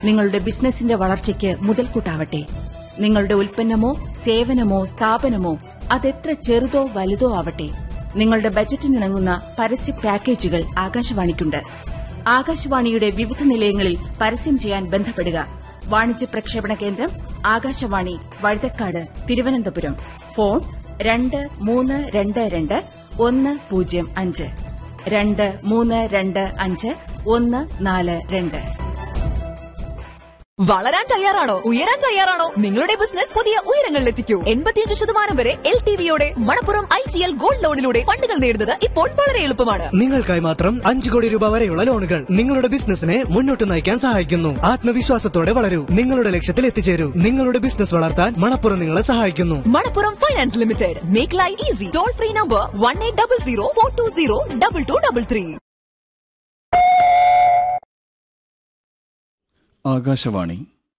നിങ്ങളുടെ ബിസിനസിന്റെ വളർച്ചയ്ക്ക് മുതൽക്കൂട്ടാവട്ടെ നിങ്ങളുടെ ഉൽപ്പന്നമോ സേവനമോ സ്ഥാപനമോ അതെത്ര ചെറുതോ വലുതോ ആവട്ടെ നിങ്ങളുടെ ബജറ്റിനിണങ്ങുന്ന പരസ്യ പാക്കേജുകൾ ആകാശവാണിക്കുണ്ട് ആകാശവാണിയുടെ വിവിധ നിലയങ്ങളിൽ പരസ്യം ചെയ്യാൻ ബന്ധപ്പെടുക വാണിജ്യ പ്രക്ഷേപണ കേന്ദ്രം ആകാശവാണി വഴുതക്കാട് തിരുവനന്തപുരം ഫോൺ രണ്ട് മൂന്ന് രണ്ട് രണ്ട് ഒന്ന് പൂജ്യം അഞ്ച് രണ്ട് മൂന്ന് രണ്ട് അഞ്ച് ഒന്ന് നാല് രണ്ട് വളരാൻ തയ്യാറാണോ ഉയരാൻ തയ്യാറാണോ നിങ്ങളുടെ ബിസിനസ് പുതിയ ഉയരങ്ങളിലെത്തിക്കൂ എൺപത്തിയഞ്ച് ശതമാനം വരെ എൽ ടി വിയോടെ Manappuram I G L gold ലോണിലൂടെ ഫണ്ടുകൾ നേടുന്നത് ഇപ്പോൾ വളരെ എളുപ്പമാണ് നിങ്ങൾക്കായി മാത്രം അഞ്ചു കോടി രൂപ വരെയുള്ള ലോണുകൾ നിങ്ങളുടെ ബിസിനസിനെ മുന്നോട്ട് നയിക്കാൻ സഹായിക്കുന്നു ആത്മവിശ്വാസത്തോടെ വളരൂ നിങ്ങളുടെ ലക്ഷ്യത്തിൽ എത്തിച്ചേരൂ നിങ്ങളുടെ ബിസിനസ് വളർത്താൻ മണപ്പുറം നിങ്ങളെ സഹായിക്കുന്നു Manappuram finance limited make life easy toll free number one eight double zero four two zero double two double three Akashvani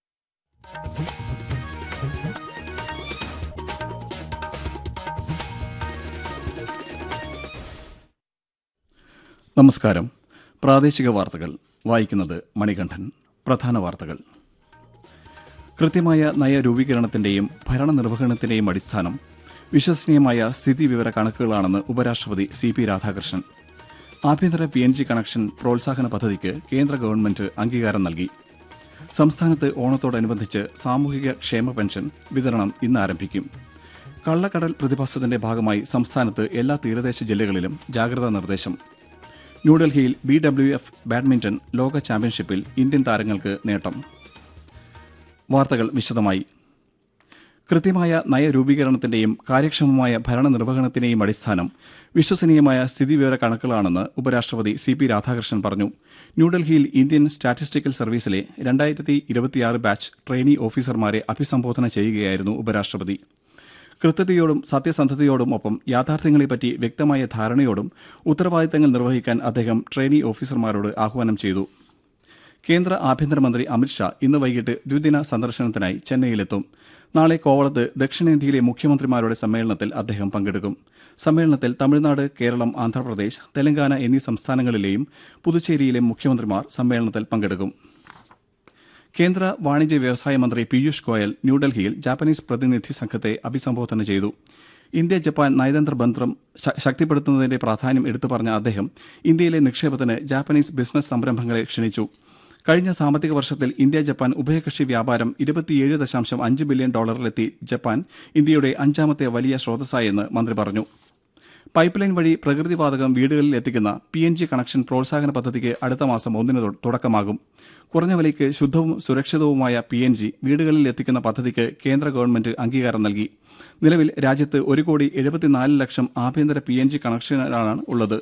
നമസ്കാരം പ്രാദേശിക വാർത്തകൾ വായിക്കുന്നത് മണികണ്ഠൻ പ്രധാന വാർത്തകൾ കൃത്യമായ നയരൂപീകരണത്തിന്റെയും ഭരണനിർവഹണത്തിന്റെയും അടിസ്ഥാനം വിശ്വസനീയമായ സ്ഥിതിവിവര കണക്കുകളാണെന്ന് ഉപരാഷ്ട്രപതി സി പി രാധാകൃഷ്ണൻ ആഭ്യന്തര പി എൻ ജി കണക്ഷൻ പ്രോത്സാഹന പദ്ധതിക്ക് കേന്ദ്ര ഗവൺമെന്റ് അംഗീകാരം നൽകി സംസ്ഥാനത്ത് ഓണത്തോടനുബന്ധിച്ച് സാമൂഹിക ക്ഷേമ പെൻഷൻ വിതരണം ഇന്ന് ആരംഭിക്കും കള്ളക്കടൽ പ്രതിഭാസത്തിന്റെ ഭാഗമായി സംസ്ഥാനത്ത് എല്ലാ തീരദേശ ജില്ലകളിലും ജാഗ്രതാ നിർദ്ദേശം ന്യൂഡൽഹിയിൽ ബി ഡബ്ല്യു എഫ് ബാഡ്മിന്റൺ ലോക ചാമ്പ്യൻഷിപ്പിൽ ഇന്ത്യൻ താരങ്ങൾക്ക് നേട്ടം വാർത്തകൾ വിശദമായി കൃത്യമായ നയരൂപീകരണത്തിന്റെയും കാര്യക്ഷമമായ ഭരണനിർവഹണത്തിന്റെയും അടിസ്ഥാനം വിശ്വസനീയമായ സ്ഥിതിവിവര കണക്കുകളാണെന്ന് ഉപരാഷ്ട്രപതി സി പി രാധാകൃഷ്ണൻ പറഞ്ഞു ന്യൂഡൽഹിയിൽ ഇന്ത്യൻ സ്റ്റാറ്റിസ്റ്റിക്കൽ സർവീസിലെ രണ്ടായിരത്തി ഇരുപത്തിയാറ് ബാച്ച് ട്രെയിനി ഓഫീസർമാരെ അഭിസംബോധന ചെയ്യുകയായിരുന്നു ഉപരാഷ്ട്രപതി കൃത്യതയോടും സത്യസന്ധതയോടും ഒപ്പം യാഥാർത്ഥ്യങ്ങളെപ്പറ്റി വ്യക്തമായ ധാരണയോടും ഉത്തരവാദിത്തങ്ങൾ നിർവഹിക്കാൻ അദ്ദേഹം ട്രെയിനി ഓഫീസർമാരോട് ആഹ്വാനം ചെയ്തു കേന്ദ്ര ആഭ്യന്തരമന്ത്രി അമിത്ഷാ ഇന്ന് വൈകിട്ട് ദ്വിദിന സന്ദർശനത്തിനായി ചെന്നൈയിലെത്തും നാളെ കോവളത്ത് ദക്ഷിണേന്ത്യയിലെ മുഖ്യമന്ത്രിമാരുടെ സമ്മേളനത്തിൽ അദ്ദേഹം പങ്കെടുക്കും സമ്മേളനത്തിൽ തമിഴ്നാട് കേരളം ആന്ധ്രാപ്രദേശ് തെലങ്കാന എന്നീ സംസ്ഥാനങ്ങളിലെയും പുതുച്ചേരിയിലെയും മുഖ്യമന്ത്രിമാർ സമ്മേളനത്തിൽ പങ്കെടുക്കും കേന്ദ്ര വാണിജ്യ വ്യവസായ മന്ത്രി പീയൂഷ് ഗോയൽ ന്യൂഡൽഹിയിൽ ജാപ്പനീസ് പ്രതിനിധി സംഘത്തെ അഭിസംബോധന ചെയ്തു ഇന്ത്യ ജപ്പാൻ നയതന്ത്ര ബന്ധം ശ- ശക്തിപ്പെടുത്തുന്നതിന്റെ പ്രാധാന്യം എടുത്തു പറഞ്ഞ അദ്ദേഹം ഇന്ത്യയിലെ നിക്ഷേപത്തിന് ജാപ്പനീസ് ബിസിനസ് സംരംഭങ്ങളെ ക്ഷണിച്ചു കഴിഞ്ഞ സാമ്പത്തിക വർഷത്തിൽ ഇന്ത്യ ജപ്പാൻ ഉഭയകക്ഷി വ്യാപാരം ഇരുപത്തിയേഴ് ദശാംശം അഞ്ച് ബില്യൺ ഡോളറിലെത്തി ജപ്പാൻ ഇന്ത്യയുടെ അഞ്ചാമത്തെ വലിയ സ്രോതസ്സായെന്ന് മന്ത്രി പറഞ്ഞു പൈപ്പ് ലൈൻ വഴി പ്രകൃതിവാതകം വീടുകളിൽ എത്തിക്കുന്ന പി എൻ ജി കണക്ഷൻ പ്രോത്സാഹന പദ്ധതിക്ക് അടുത്ത മാസം ഒന്നിന് തൊ- തുടക്കമാകും കുറഞ്ഞ വിലയ്ക്ക് ശുദ്ധവും സുരക്ഷിതവുമായ പി എൻ ജി വീടുകളിൽ എത്തിക്കുന്ന പദ്ധതിക്ക് കേന്ദ്ര ഗവൺമെന്റ് അംഗീകാരം നൽകി നിലവിൽ രാജ്യത്ത് ഒരു കോടി എഴുപത്തിനാല് ലക്ഷം ആഭ്യന്തര പി എൻ ജി കണക്ഷനാണ് ഉള്ളത്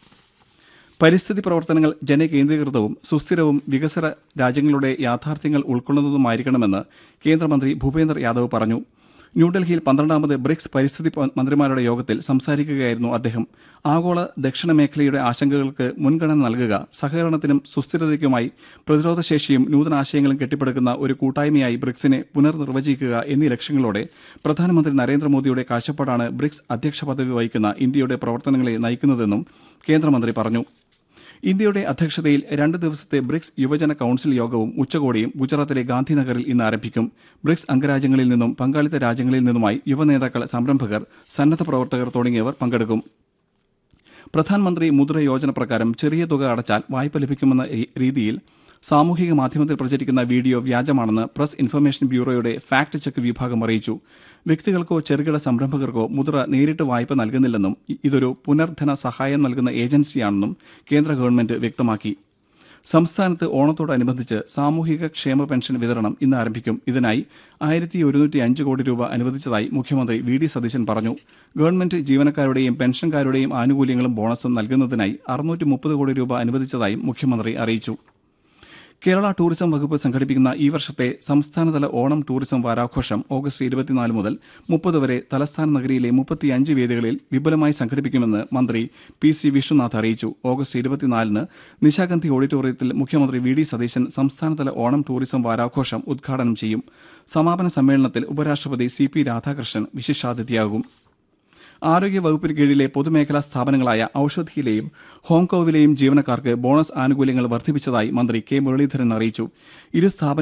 പരിസ്ഥിതി പ്രവർത്തനങ്ങൾ ജനകേന്ദ്രീകൃതവും സുസ്ഥിരവും വികസന രാജ്യങ്ങളുടെ യാഥാർത്ഥ്യങ്ങൾ ഉൾക്കൊള്ളുന്നതുമായിരിക്കണമെന്ന് കേന്ദ്രമന്ത്രി ഭൂപേന്ദർ യാദവ് പറഞ്ഞു ന്യൂഡൽഹിയിൽ പന്ത്രണ്ടാമത് ബ്രിക്സ് പരിസ്ഥിതി പ- മന്ത്രിമാരുടെ യോഗത്തിൽ സംസാരിക്കുകയായിരുന്നു അദ്ദേഹം ആഗോള ദക്ഷിണ മേഖലയുടെ ആശങ്കകൾക്ക് മുൻഗണന നൽകുക സഹകരണത്തിനും സുസ്ഥിരതയ്ക്കുമായി പ്രതിരോധശേഷിയും നൂതനാശയങ്ങളും കെട്ടിപ്പടുക്കുന്ന ഒരു കൂട്ടായ്മയായി ബ്രിക്സിനെ പുനർനിർവചിക്കുക എന്നീ ലക്ഷ്യങ്ങളോടെ പ്രധാനമന്ത്രി നരേന്ദ്രമോദിയുടെ കാഴ്ചപ്പാടാണ് ബ്രിക്സ് അധ്യക്ഷ പദവി വഹിക്കുന്ന ഇന്ത്യയുടെ പ്രവർത്തനങ്ങളെ നയിക്കുന്നതെന്നും കേന്ദ്രമന്ത്രി പറഞ്ഞു ഇന്ത്യയുടെ അധ്യക്ഷതയിൽ രണ്ട് ദിവസത്തെ ബ്രിക്സ് യുവജന കൌൺസിൽ യോഗവും ഉച്ചകോടിയും ഗുജറാത്തിലെ ഗാന്ധിനഗറിൽ ഇന്ന് ആരംഭിക്കും ബ്രിക്സ് അംഗരാജ്യങ്ങളിൽ നിന്നും പങ്കാളിത്ത രാജ്യങ്ങളിൽ നിന്നുമായി യുവനേതാക്കൾ സംരംഭകർ സന്നദ്ധ പ്രവർത്തകർ തുടങ്ങിയവർ പങ്കെടുക്കും പ്രധാനമന്ത്രി മുദ്ര യോജന പ്രകാരം ചെറിയ തുക അടച്ചാൽ വായ്പ ലഭിക്കുമെന്ന രീ- രീതിയിൽ സാമൂഹിക മാധ്യമത്തിൽ പ്രചരിക്കുന്ന വീഡിയോ വ്യാജമാണെന്ന് പ്രസ് ഇൻഫർമേഷൻ ബ്യൂറോയുടെ ഫാക്ട് ചെക്ക് വിഭാഗം അറിയിച്ചു വ്യക്തികൾക്കോ ചെറുകിട സംരംഭകർക്കോ മുദ്ര നേരിട്ട് വായ്പ നൽകുന്നില്ലെന്നും ഇ- ഇതൊരു പുനർധന സഹായം നൽകുന്ന ഏജൻസിയാണെന്നും കേന്ദ്ര ഗവൺമെന്റ് വ്യക്തമാക്കി സംസ്ഥാനത്ത് ഓണത്തോടനുബന്ധിച്ച് സാമൂഹിക ക്ഷേമ പെൻഷൻ വിതരണം ഇന്ന് ആരംഭിക്കും ഇതിനായി ആയിരത്തി ഒരുന്നൂറ്റി അഞ്ച് കോടി രൂപ അനുവദിച്ചതായി മുഖ്യമന്ത്രി വി ഡി സതീശൻ പറഞ്ഞു ഗവൺമെന്റ് ജീവനക്കാരുടെയും പെൻഷൻകാരുടെയും ആനുകൂല്യങ്ങളും ബോണസും നൽകുന്നതിനായി അറുന്നൂറ്റി മുപ്പത് കോടി രൂപ അനുവദിച്ചതായും മുഖ്യമന്ത്രി അറിയിച്ചു കേരള ടൂറിസം വകുപ്പ് സംഘടിപ്പിക്കുന്ന ഈ വർഷത്തെ സംസ്ഥാനതല ഓണം ടൂറിസം വാരാഘോഷം ഓഗസ്റ്റ് ഇരുപത്തിനാല് മുതൽ മുപ്പത് വരെ തലസ്ഥാന നഗരിയിലെ മുപ്പത്തിയഞ്ച് വേദികളിൽ വിപുലമായി സംഘടിപ്പിക്കുമെന്ന് മന്ത്രി പി സി വിശ്വനാഥ് അറിയിച്ചു ഓഗസ്റ്റ് ഇരുപത്തിനാലിന് നിശാഗന്ധി ഓഡിറ്റോറിയത്തിൽ മുഖ്യമന്ത്രി വി ഡി സതീശൻ സംസ്ഥാനതല ഓണം ടൂറിസം വാരാഘോഷം ഉദ്ഘാടനം ചെയ്യും സമാപന സമ്മേളനത്തിൽ ഉപരാഷ്ട്രപതി സി പി രാധാകൃഷ്ണൻ വിശിഷ്ടാതിഥിയാകും ആരോഗ്യ വകുപ്പിന് കീഴിലെ പൊതുമേഖലാ സ്ഥാപനങ്ങളായ ഔഷധിയിലെയും ഹോങ്കോവിലെയും ജീവനക്കാർക്ക് ബോണസ് ആനുകൂല്യങ്ങൾ വർദ്ധിപ്പിച്ചതായി മന്ത്രി കെ മുരളീധരൻ അറിയിച്ചു ഇരു സ്ഥാപന